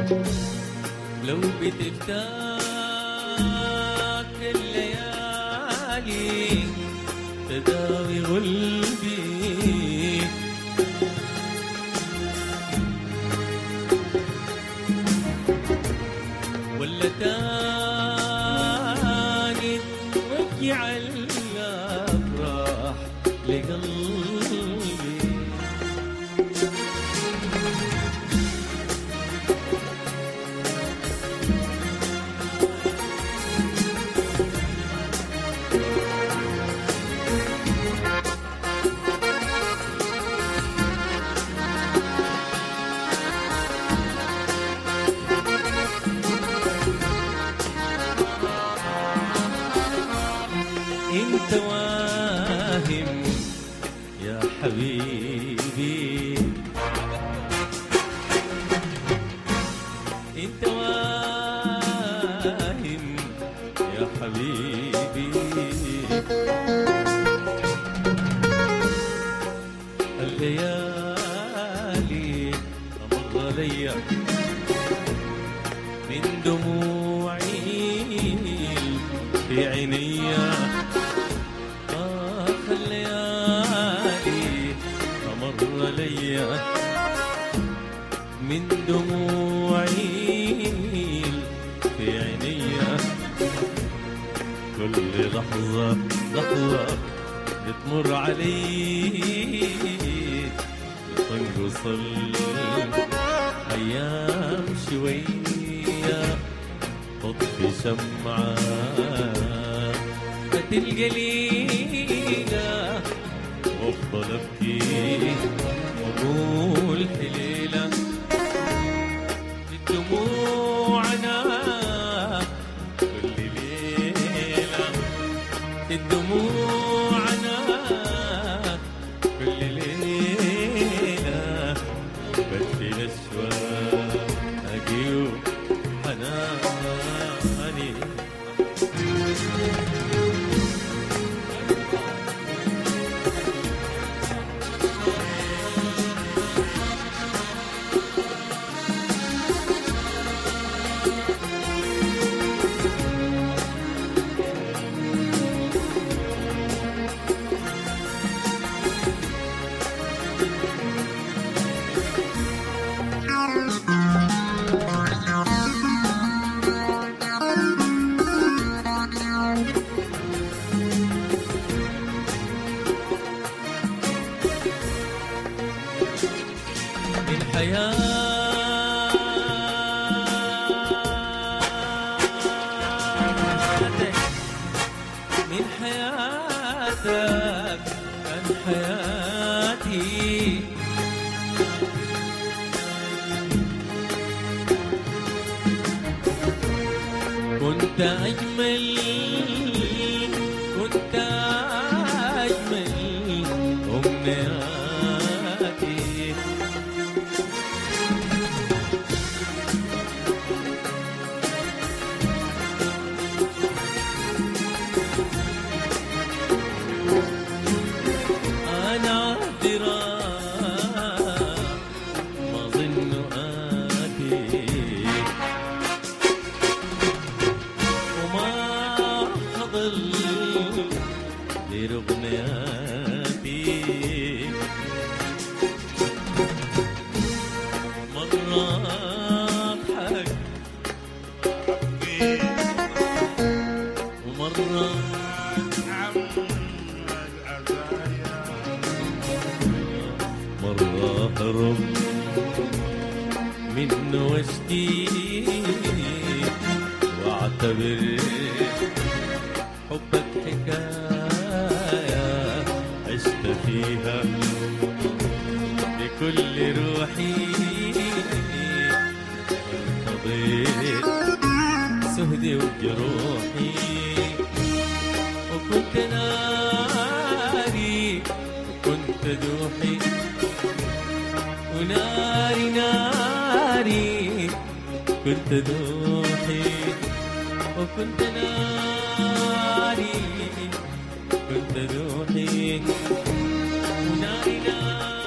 لو بتفتاك الليالي تداوي قلبي ولا تاني توجع الافراح لقلبي انت واهم يا حبيبي انت واهم يا حبيبي الليالي تمر علي من دموعي في عيني آخ الليالي تمر علي من دموعي في عيني كل لحظة لحظة بتمر علي تنقص الأيام شوية تطفي شمعة القليلة وافضل ابكي واقول حليلة دموعنا كل ليلة دموعنا كل ليلة بدي أشواقي وحناني حياتك من حياتك عن حياتي كنت أجمل كنت أجمل أمنياتي أنا عذرا ما ظن آتي وما حضل لرغنياتي مرة أضحك ومرة مرة أهرب منه واشتي واعتبر حبك حكاية عشت فيها بكل روحي وانتظرت سهدي وجروحي وكنت ناري وكنت دوحي وناري ناري كنت دوحي وكنت ناري كنت دوحي وناري ناري